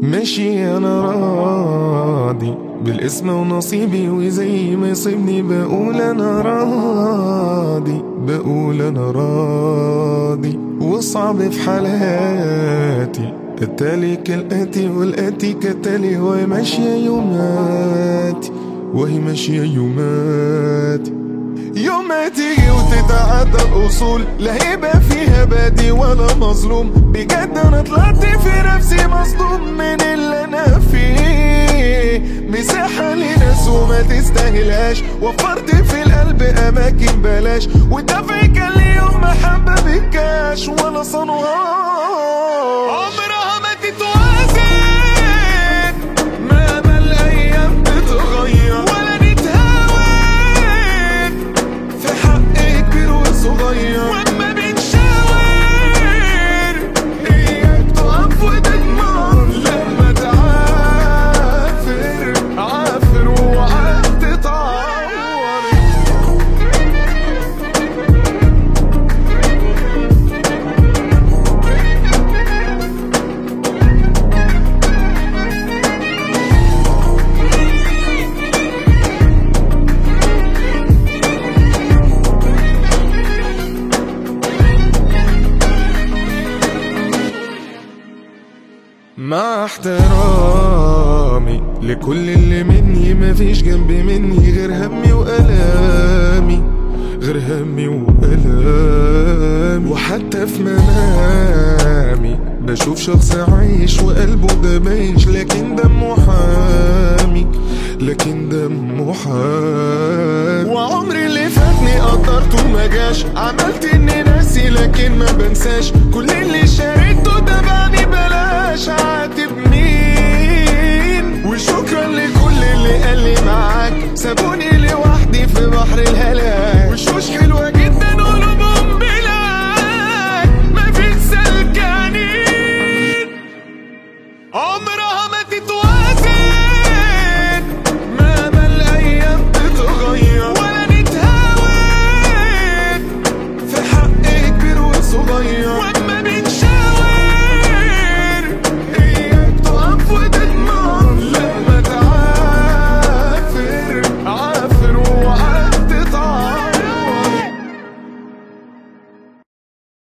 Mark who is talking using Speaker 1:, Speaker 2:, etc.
Speaker 1: ماشي انا راضي بالاسم ونصيبي وزي ما يصيبني بقول انا راضي بقول انا راضي وصعب في حالاتي التالي كالاتي والاتي كالتالي وهي ماشية يوماتي وهي ماشية يوماتي يوم ما تيجي وتتعدى الأصول لا هيبقى فيها بادي ولا مظلوم بجد أنا طلعت في نفسي مصدوم من اللي أنا فيه مساحة لناس وما تستاهلهاش وفرت في القلب أماكن بلاش والدفع كان ليهم محبة بالكاش ولا صنوها عمرها ما تتوازن مهما الأيام تتغير ولا نتهاون في حق كبير وصغير واما بنشاور اياك تقف وتدمر لما تعافر عافر وعاد تتعور مع احترامي لكل اللي مني مفيش جنبي مني غير همي وألامي غير همي وألامي وحتى في منامي بشوف شخص عايش وقلبه ده بايش لكن دمه حامي لكن دمه حامي وعمري اللي فاتني قدرته ما جاش عملت اني ناسي لكن ما بنساش كل اللي شاركته ده بعني بلاش عاتب مين وشكرا لكل اللي قال لي معاك سابوني